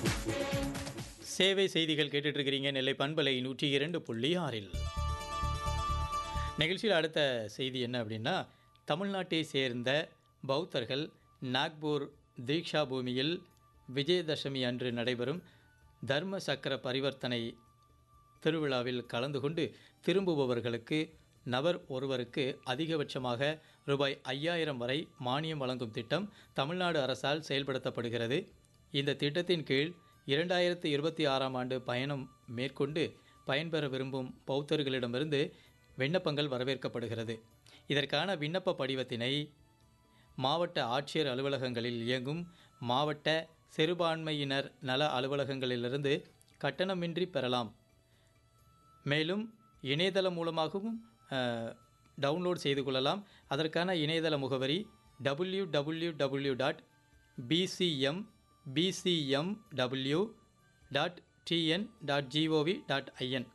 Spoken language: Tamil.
சேவை செய்திகள் கேட்டுட்டு இருக்கிறீங்க நெல்லை பண்பலை நூற்றி இரண்டு புள்ளி ஆறில் நிகழ்ச்சியில் அடுத்த செய்தி என்ன அப்படின்னா தமிழ்நாட்டை சேர்ந்த பௌத்தர்கள் நாக்பூர் தீக்ஷா பூமியில் விஜயதசமி அன்று நடைபெறும் தர்ம சக்கர பரிவர்த்தனை திருவிழாவில் கலந்து கொண்டு திரும்புபவர்களுக்கு நபர் ஒருவருக்கு அதிகபட்சமாக ரூபாய் ஐயாயிரம் வரை மானியம் வழங்கும் திட்டம் தமிழ்நாடு அரசால் செயல்படுத்தப்படுகிறது இந்த திட்டத்தின் கீழ் இரண்டாயிரத்து இருபத்தி ஆறாம் ஆண்டு பயணம் மேற்கொண்டு பயன்பெற விரும்பும் பௌத்தர்களிடமிருந்து விண்ணப்பங்கள் வரவேற்கப்படுகிறது இதற்கான விண்ணப்ப படிவத்தினை மாவட்ட ஆட்சியர் அலுவலகங்களில் இயங்கும் மாவட்ட சிறுபான்மையினர் நல அலுவலகங்களிலிருந்து கட்டணமின்றி பெறலாம் மேலும் இணையதளம் மூலமாகவும் அஹ், டவுன்லோட் செய்து கொள்ளலாம் அதற்கான இணையதள முகவரி W W W dot PCM PCMW dot TN dot GOV dot IN